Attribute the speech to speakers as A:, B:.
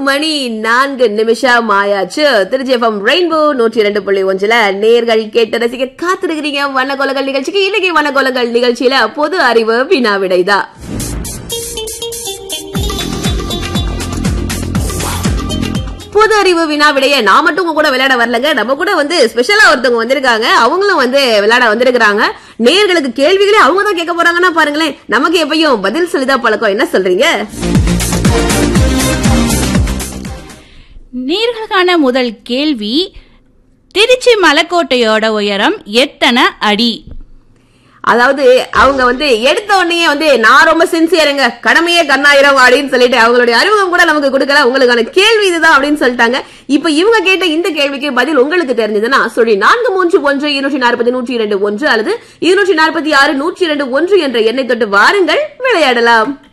A: மணி நான்கு நிமிஷம் ஆயாச்சு திருச்சி எஃப்எம் ரெயின்போ நூற்றி இரண்டு புள்ளி ஒன்றுல நேர்கள் கேட்டு ரசிக்க காத்திருக்கிறீங்க வண்ணகோலங்கள் நிகழ்ச்சிக்கு இன்னைக்கு வண்ணகோலங்கள் நிகழ்ச்சியில பொது அறிவு வினா விடைதான் பொது அறிவு வினா விடைய நான் மட்டும் உங்க கூட விளையாட வரலங்க நம்ம கூட வந்து ஸ்பெஷலா ஒருத்தவங்க வந்திருக்காங்க அவங்களும் வந்து விளையாட வந்திருக்காங்க நேர்களுக்கு கேள்விகளே அவங்க தான் கேட்க போறாங்கன்னா பாருங்களேன் நமக்கு எப்பயும் பதில் சொல்லிதா பழக்கம் என்ன சொல்றீங்க
B: நீர்களுக்கான முதல் கேள்வி திருச்சி மலைக்கோட்டையோட உயரம் எத்தனை அடி
A: அதாவது அவங்க வந்து எடுத்த உடனே வந்து நான் ரொம்ப சின்சியருங்க கடமையே கண்ணாயிரம் அப்படின்னு சொல்லிட்டு அவங்களுடைய அறிமுகம் கூட நமக்கு கொடுக்கல உங்களுக்கான கேள்வி இதுதான் அப்படின்னு சொல்லிட்டாங்க இப்ப இவங்க கேட்ட இந்த கேள்விக்கு பதில் உங்களுக்கு தெரிஞ்சதுன்னா சொல்லி நான்கு மூன்று ஒன்று இருநூற்றி நாற்பது நூற்றி இரண்டு ஒன்று அல்லது இருநூற்றி நாற்பத்தி ஆறு நூற்றி இரண்டு ஒன்று என்ற எண்ணை தொட்டு வாருங்கள் விளையாடலாம்